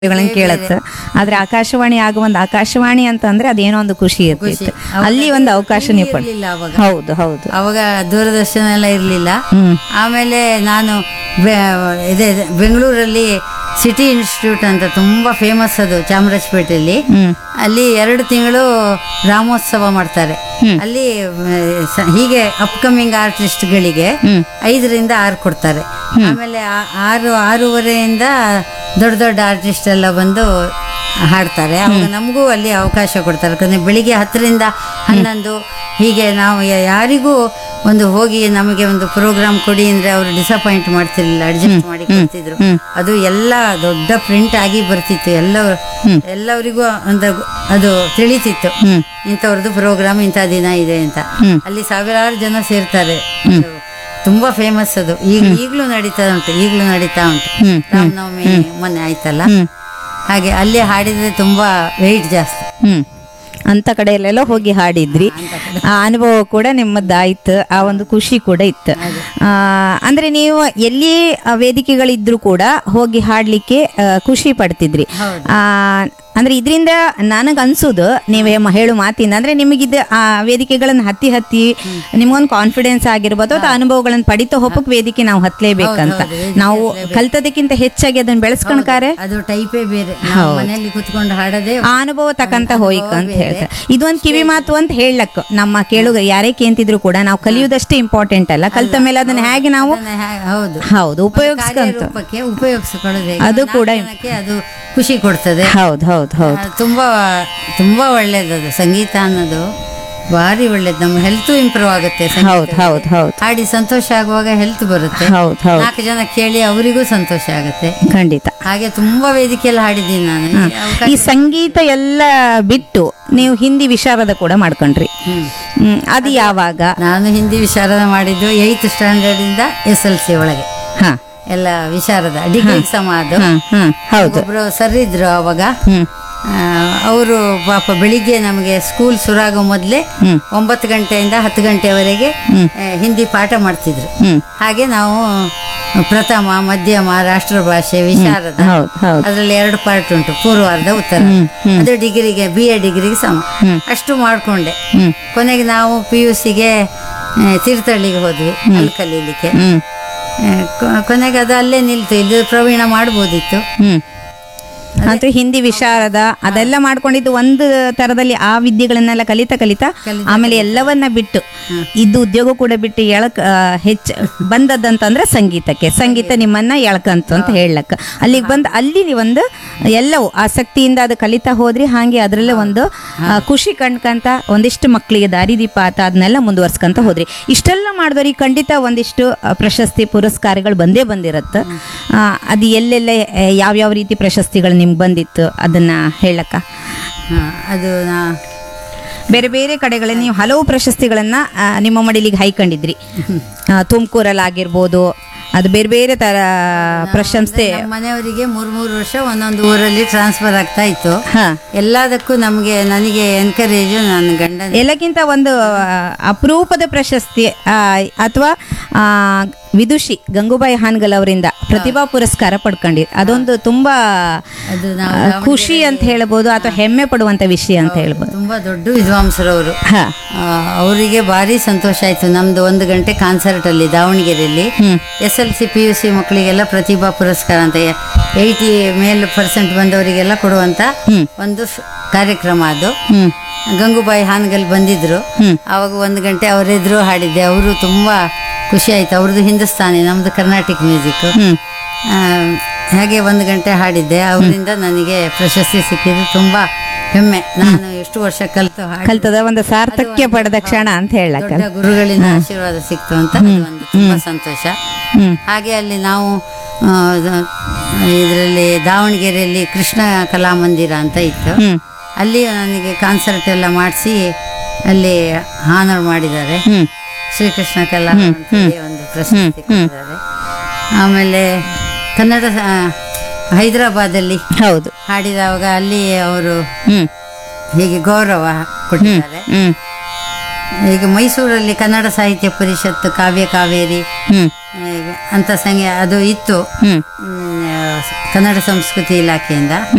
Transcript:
ಗಳನ್ನ ಕೇಳತ್ತೆ ಆದ್ರೆ ಆಕಾಶವಾಣಿ ಆಗ ಒಂದು ಆಕಾಶವಾಣಿ ಅಂತ ಅಂದ್ರೆ ಅದೇನೋ ಒಂದು ಖುಷಿ ಇರ್ತಿತ್ತು ಅಲ್ಲಿ ಒಂದು ಅವಕಾಶ ನೀವು ಪಡ್ ಇರ್ಲಿಲ್ಲ ಅವಾಗ ಹೌದು ಹೌದು ಅವಾಗ ದೂರದರ್ಶನ ಎಲ್ಲ ಇರಲಿಲ್ಲ ಹ್ಮ್ ಆಮೇಲೆ ನಾನು ಬೆ- ಇದೆ ಇದೆ, ಬೆಂಗಳೂರಲ್ಲಿ ಸಿಟಿ ಇನ್ಸ್ಟಿಟ್ಯೂಟ್ ಅಂತ ತುಂಬ ಫೇಮಸ್ ಅದು ಚಾಮರಾಜಪೇಟೆಯಲ್ಲಿ ಹ್ಮ್ ಅಲ್ಲಿ ಎರಡು ತಿಂಗಳು ರಾಮೋತ್ಸವ ಮಾಡ್ತಾರೆ ಹ್ಮ್. ಅಲ್ಲಿ ಆ, ಸ- ಹೀಗೆ ಅಪ್ಕಮಿಂಗ್ ಆರ್ಟಿಸ್ಟ್ಗಳಿಗೆ ಹ್ಮ್ ಐದರಿಂದ ಆರು ಕೊಡ್ತಾರೆ ಆಮೇಲೆ ಆ- ಆರು ಆರೂವರೆಯಿಂದ ದೊಡ್ಡ ದೊಡ್ಡ ಆರ್ಟಿಸ್ಟ್ ಎಲ್ಲ ಬಂದು ಹಾಡ್ತಾರೆ ಅವಾಗ ನಮಗೂ ಅಲ್ಲಿ ಅವಕಾಶ ಕೊಡ್ತಾರೆ ಯಾಕಂದ್ರೆ ಬೆಳಿಗ್ಗೆ ಹತ್ತರಿಂದ ಹನ್ನೊಂದು ಹೀಗೆ ನಾವು ಯ- ಯಾರಿಗೂ ಒಂದು ಹೋಗಿ ನಮಗೆ ಒಂದು ಪ್ರೋಗ್ರಾಮ್ ಕೊಡಿ ಅಂದ್ರೆ ಅವರು ಡಿಸಪಾಯಿಂಟ್ ಮಾಡ್ತಿರ್ಲಿಲ್ಲ ಅಡ್ಜಸ್ಟ್ ಮಾಡಿ ಕೊಡ್ತಿದ್ರು ಹ್ಮ್. ಅದು ಎಲ್ಲ ದೊಡ್ಡ ಪ್ರಿಂಟ್ ಆಗಿ ಬರ್ತಿತ್ತು ಎಲ್ಲ ಎಲ್ಲವರಿಗೂ ಒಂದು ಅದು ತಿಳಿತಿತ್ತು ಹ್ಮ್ ಇಂಥವ್ರದ್ದು ಪ್ರೋಗ್ರಾಮ್ ಇಂಥ ದಿನ ಇದೆ ಅಂತ ಹ್ಮ್. ಅಲ್ಲಿ ಸಾವಿರಾರು ಜನ ಸೇರ್ತಾರೆ ಅದು ತುಂಬಾ ಫೇಮಸ್ ಅದು ಈಗ ಈಗಲೂ ನಡೀತಾ ಉಂಟು ಈಗಲೂ ನಡೀತಾ ಉಂಟು ಹ್ಮ್ ರಾಮನವಮಿ ಮೊನ್ನೆ ಆಯ್ತಲ್ಲ ಹ್ಮ್ ಹಾಗೆ ಅಲ್ಲಿ ಹಾಡಿದ್ರೆ ತುಂಬಾ ವೆಯ್ಟ್ ಜಾಸ್ತಿ ಹ್ಮ್ ಅಂತ ಕಡೆಯಲ್ಲೆಲ್ಲ ಹೋಗಿ ಹಾಡಿದ್ರಿ ಆ ಅನುಭವ ಕೂಡ ನಿಮ್ಮದಾಯ್ತು ಆ ಒಂದು ಖುಷಿ ಕೂಡ ಇತ್ತು ಆ, ಅಂದ್ರೆ ನೀವು ಎಲ್ಲಿ ಆ ವೇದಿಕೆಗಳಿದ್ರು ಕೂಡ ಹೋಗಿ ಹಾಡ್ಲಿಕ್ಕೆ ಆ, ಖುಷಿ ಪಡ್ತಿದ್ರಿ ಹೌದು. ಆ, ಅಂದ್ರೆ ಇದರಿಂದ ನನಗೆ ಅನ್ಸುದು ನೀವೇ ಮ- ಹೇಳು ಮಾತಿಂದ ಅಂದ್ರೆ ನಿಮಗಿದ ಆ ವೇದಿಕೆಗಳನ್ನ ಹತ್ತಿ ಹತ್ತಿ ನಿಮ್ಗೊಂದು ಕಾನ್ಫಿಡೆನ್ಸ್ ಆಗಿರ್ಬೋದು ಅಥವಾ ಅನುಭವಗಳನ್ನ ಪಡಿತಾ ಹೋಗಕ್ ವೇದಿಕೆ ನಾವು ಹತ್ಲೇಬೇಕಂತ ಹೌದು, ವೇದಿಕೆ ನಾವು ಕಲ್ತದಕ್ಕಿಂತ ಹೆಚ್ಚಾಗಿ ಅದನ್ನ ಬೆಳೆಸ್ಕೊಳ್ಕಾರೆ ಅದು ಟೈಪೇ ಬೇರೆ ನಾವು ಮನೆಯಲ್ಲಿ ಕುತ್ಕೊಂಡು ಹಾಡೋದೇ ಆ ಅನುಭವ ತಕಂತ ಹೋಯ್ಕ ಅಂತ ಹೇಳ್ತಾರೆ ಇದೊಂದು ಕಿವಿ ಮಾತು ಅಂತ ಹೇಳಕ್ ನಮ್ಮ ಕೇಳುಗ ಯಾರೇ ಕೇಂತಿದ್ರು ಕೂಡ ನಾವು ಕಲಿಯುವುದಷ್ಟೇ ಇಂಪಾರ್ಟೆಂಟ್ ಅಲ್ಲ ಕಲ್ತ ಮೇಲೆ ಅದನ್ನ ಹೇಗೆ ನಾವು ಅದನ್ನ ಹ್ಯಾ- ಹೌದು ಹೌದು ಉಪಯೋಗಿಸ್ಕಂತ ರೂಪಕ್ಕೆ ಉಪಯೋಗಿಸಿಕೊಳ್ಳೋದು ಹೇಗೆ? ಅದು ಕೂಡ ನಾಲ್ಕು ಜನಕ್ಕೆ ಅದು ಖುಷಿ ಕೊಡ್ತದೆ ಹೌದು ಹೌದು ಹೌದು ಆ, ತುಂಬಾ ತುಂಬಾ ಒಳ್ಳೇದದು ಸಂಗೀತ ಅನ್ನೋದು ಭಾರಿ ಒಳ್ಳೇದು ನಮ್ಮ ಹೆಲ್ತ್ ಇಂಪ್ರೂವ್ ಆಗುತ್ತೆ ಸಂಗೀತ. ಹೌದು ಹೌದು ಹೌದು ಹಾಡಿ ಸಂತೋಷ ಆಗುವಾಗ ಹೆಲ್ತ್ ಬರುತ್ತೆ ಹೌದು ಹೌದು ನಾಲ್ಕು ಜನ ಕೇಳಿ ಅವರಿಗೂ ಸಂತೋಷ ಆಗುತ್ತೆ ಖಂಡಿತ ಹಾಗೆ ತುಂಬಾ ವೇದಿಕೆಯಲ್ಲಿ ಹಾಡಿದ್ದೀನಿ ನಾನು ಈ ಅವಕಾಶ- ಈ ಸಂಗೀತ ಎಲ್ಲ ಬಿಟ್ಟು ನೀವು ಹಿಂದಿ ವಿಶಾರದ ಕೂಡ ಮಾಡ್ಕೊಂಡ್ರಿ ಹ್ಮ್. ಹ್ಮ್ ಅದು ಯಾವಾಗ ನಾನು ಹಿಂದಿ ವಿಶಾರದ ಮಾಡಿದ್ದು ಏಯ್ತ್ ಸ್ಟ್ಯಾಂಡರ್ಡ್ ಇಂದ ಎಸ್ ಎಲ್ ಸಿ ಒಳಗೆ ಹಾ ಎಲ್ಲ ವಿಶಾರದ ಡಿಗ್ರಿ ಸಮ ಅದು ಹ್ಮ್ ಹ್ಮ್ ಹೌದು ಒಬ್ರು ಸರ್ ಇದ್ರು ಅವಾಗ ಹ್ಮ್ ಅವರು ಪಾಪ ಬೆಳಿಗ್ಗೆ ನಮಗೆ ಸ್ಕೂಲ್ ಶುರುವಾಗೋ ಮೊದಲೇ ಹ್ಮ್. ಒಂಬತ್ತು ಗಂಟೆಯಿಂದ ಹತ್ತು ಗಂಟೆವರೆಗೆ ಆ, ಹಿಂದಿ ಪಾಠ ಮಾಡ್ತಿದ್ರು ಹ್ಮ್ ಹಾಗೆ ನಾವು ಪ್ರಥಮ ಮಧ್ಯಮ ರಾಷ್ಟ್ರಭಾಷೆ ವಿಶಾರದ ಹೌದು ಹೌದು ಅದರಲ್ಲಿ ಎರಡು ಪಾರ್ಟ್ ಉಂಟು ಪೂರ್ವಾರ್ಧ ಉತ್ತರ ಅದು ಡಿಗ್ರಿಗೆ ಬಿ ಎ ಡಿಗ್ರಿಗೆ ಸಮ ಅಷ್ಟು ಮಾಡ್ಕೊಂಡೆ ಹ್ಮ್ ಕೊನೆಗೆ ನಾವು ಪಿ ಯು ಸಿಗೆ ತೀರ್ಥಹಳ್ಳಿಗೆ ಹೋದ್ವಿ ಅಲ್ಲಿ ಕಲೀಲಿಕ್ಕೆ ಹ್ಮ್ ಆ, ಕೊ- ಕೊನೆಗೆ ಅದು ಅಲ್ಲೇ ನಿಲ್ತು ಇದು ಪ್ರವೀಣ ಮಾಡ್ಬೋದಿತ್ತು ಹ್ಮ್ ಅಂತೂ ಹಿಂದಿ ವಿಶಾರದ ಅದೆಲ್ಲ ಮಾಡ್ಕೊಂಡಿದ್ದು ಒಂದು ತರದಲ್ಲಿ ಆ ವಿದ್ಯೆಗಳನ್ನೆಲ್ಲ ಕಲಿತಾ ಕಲಿತಾ ಆಮೇಲೆ ಎಲ್ಲವನ್ನ ಬಿಟ್ಟು ಇದ್ದು ಉದ್ಯೋಗ ಕೂಡ ಬಿಟ್ಟು ಎಳಕ್ ಆ, ಹೆಚ್ಚ ಬಂದದ್ದಂತಂದ್ರೆ ಸಂಗೀತಕ್ಕೆ ಸಂಗೀತ ನಿಮ್ಮನ್ನ ಎಳ್ಕಂತು ಅಂತ ಹೇಳಕ್ ಅಲ್ಲಿಗೆ ಬಂದು ಅಲ್ಲಿ ಒಂದು ಎಲ್ಲವೂ ಆಸಕ್ತಿಯಿಂದ ಅದು ಕಲಿತಾ ಹೋದ್ರಿ ಹಾಗೆ ಅದರಲ್ಲೇ ಒಂದು ಆ, ಖುಷಿ ಕಂಡ್ಕಂತ ಒಂದಿಷ್ಟು ಮಕ್ಕಳಿಗೆ ದಾರಿದೀಪ ಆತ ಅದನ್ನೆಲ್ಲ ಮುಂದುವರ್ಸ್ಕೊಂತ ಹೋದ್ರಿ ಇಷ್ಟೆಲ್ಲ ಮಾಡಿದವ್ರಿಗೆ ಖಂಡಿತ ಒಂದಿಷ್ಟು ಆ, ಪ್ರಶಸ್ತಿ ಪುರಸ್ಕಾರಗಳು ಬಂದೇ ಬಂದಿರತ್ತೆ ಆ, ಅದು ಎಲ್ಲೆಲ್ಲ ಆ, ಯಾವ್ಯಾವ ರೀತಿ ಪ್ರಶಸ್ತಿಗಳು ನಿಮ್ಗೆ ಬಂದಿತ್ತು ಅದನ್ನ ಹೇಳಕ್ಕ ಹಾ, ಅದು ನಾ ಬೇರೆ ಬೇರೆ ಕಡೆಗಳಲ್ಲಿ ನೀವು ಹಲವು ಪ್ರಶಸ್ತಿಗಳನ್ನ ಆ, ನಿಮ್ಮ ಮಡಿಲಿಗೆ ಹೈಕೊಂಡಿದ್ರಿ ತುಮಕೂರಲ್ಲಿ ಆಗಿರ್ಬೋದು ಅದು ಬೇರೆ ಬೇರೆ ತರ ಪ್ರಶಂಸೆ ನಮ್ಮ ಮನೆಯವರಿಗೆ ಮೂರ್ ಮೂರು ವರ್ಷ ಒಂದೊಂದು ಊರಲ್ಲಿ ಟ್ರಾನ್ಸ್ಫರ್ ಆಗ್ತಾ ಇತ್ತು ಹಾ ಎಲ್ಲದಕ್ಕೂ ನಮಗೆ ನನಗೆ ಎನ್ಕರೇಜ್ ನನ್ನ ಗಂಡನ ಎಲ್ಲಕ್ಕಿಂತ ಒಂದು ಆ, ಅಪರೂಪದ ಪ್ರಶಸ್ತಿ ಅಥವಾ ವಿದುಷಿ ಗಂಗೂಬಾಯಿ ಹಾನ್ಗಲ್ ಅವರಿಂದ ಪ್ರತಿಭಾ ಪುರಸ್ಕಾರ ಪಡ್ಕೊಂಡಿರಿ ಅದೊಂದು ತುಂಬಾ ಅದು ನಾವು ಆ, ಖುಷಿ ಅಂತ ಹೇಳ್ಬೋದು ಅಥವಾ ಹೆಮ್ಮೆ ಪಡುವಂತ ವಿಷಯ ಅಂತ ಹೇಳ್ಬೋದು ತುಂಬಾ ದೊಡ್ಡ ವಿದ್ವಾಂಸರವರು ಹಾ ಅವರಿಗೆ ಭಾರಿ ಸಂತೋಷ ಆಯ್ತು ನಮ್ದು ಒಂದು ಗಂಟೆ ಕಾನ್ಸರ್ಟ್ ಅಲ್ಲಿ ದಾವಣಗೆರೆಯಲ್ಲಿ ಹ್ಮ್ S L C P U C ಮಕ್ಕಳಿಗೆಲ್ಲ ಪ್ರತಿಭಾ ಪುರಸ್ಕಾರ ಅಂತ ಏಯ್ಟಿ ಮೇಲ್ ಪರ್ಸೆಂಟ್ ಬಂದವರಿಗೆಲ್ಲ ಕೊಡುವಂತ ಹ್ಮ್. ಒಂದು ಸ್- ಕಾರ್ಯಕ್ರಮ ಅದು ಹ್ಮ್ ಗಂಗೂಬಾಯಿ ಹಾನಗಲ್ ಬಂದಿದ್ರು ಹ್ಮ್. ಆವಾಗ ಒಂದು ಗಂಟೆ ಅವರೆದ್ರು ಹಾಡಿದ್ದೆ ಅವರು ತುಂಬಾ ಖುಷಿ ಆಯ್ತು ಅವ್ರದ್ದು ಹಿಂದೂಸ್ತಾನಿ ನಮ್ದು ಕರ್ನಾಟಿಕ್ ಮ್ಯೂಸಿಕ್ ಹ್ಮ್ ಹಾಗೆ ಒಂದು ಗಂಟೆ ಹಾಡಿದ್ದೆ ಅವರಿಂದ ನನಗೆ ಪ್ರಶಸ್ತಿ ಸಿಕ್ಕಿದ್ದು ತುಂಬಾ ಹೆಮ್ಮೆ ನಾನು ಎಷ್ಟು ವರ್ಷ ಕಲಿತು ಹಾಡಿ ಕಲ್ತದ ಒಂದು ಸಾರ್ಥಕ್ಯ ಪಡೆದ ಕ್ಷಣ ಅಂತ ಹೇಳಕ್ಕ ದೊಡ್ಡ ಗುರುಗಳಿಂದ ಆಶೀರ್ವಾದ ಸಿಕ್ತು ಅಂತ ಅದು ಒಂದು ತುಂಬಾ ಸಂತೋಷ ಹ್ಮ್ ಹಾಗೆ ಅಲ್ಲಿ ನಾವು ಇದರಲ್ಲಿ ದಾವಣಗೆರೆಯಲ್ಲಿ ಕೃಷ್ಣ ಕಲಾಮಂದಿರ ಅಂತ ಇತ್ತು ಹ್ಮ್ ಅಲ್ಲಿ ನನಗೆ ಕಾನ್ಸರ್ಟ್ ಎಲ್ಲ ಮಾಡಿಸಿ ಅಲ್ಲಿ ಹಾನರ್ ಮಾಡಿದ್ದಾರೆ ಹ್ಮ್ ಶ್ರೀಕೃಷ್ಣ ಕಲಾ ಅಂತೇಳಿ ಒಂದು ಪ್ರಶಸ್ತಿ ಕೊಟ್ಟಿದ್ದಾರೆ ಆಮೇಲೆ ಕನ್ನಡ ಸ- ಹೈದರಾಬಾದಲ್ಲಿ ಹೌದು ಹಾಡಿದವಾಗ ಅಲ್ಲಿ ಅವರು ಹ್ಮ್ ಹೀಗೆ ಗೌರವ ಕೊಟ್ಟಿದ್ದಾರೆ ಹ್ಮ್ ಈಗ ಮೈಸೂರಲ್ಲಿ ಕನ್ನಡ ಸಾಹಿತ್ಯ ಪರಿಷತ್ತು ಕಾವ್ಯ ಕಾವೇರಿ ಹ್ಮ್ ಆ, ಅಂತ ಸಂಘ ಅದು ಇತ್ತು ಹ್ಮ್ ಹ್ಮ್, ಕನ್ನಡ ಸಂಸ್ಕೃತಿ ಇಲಾಖೆಯಿಂದ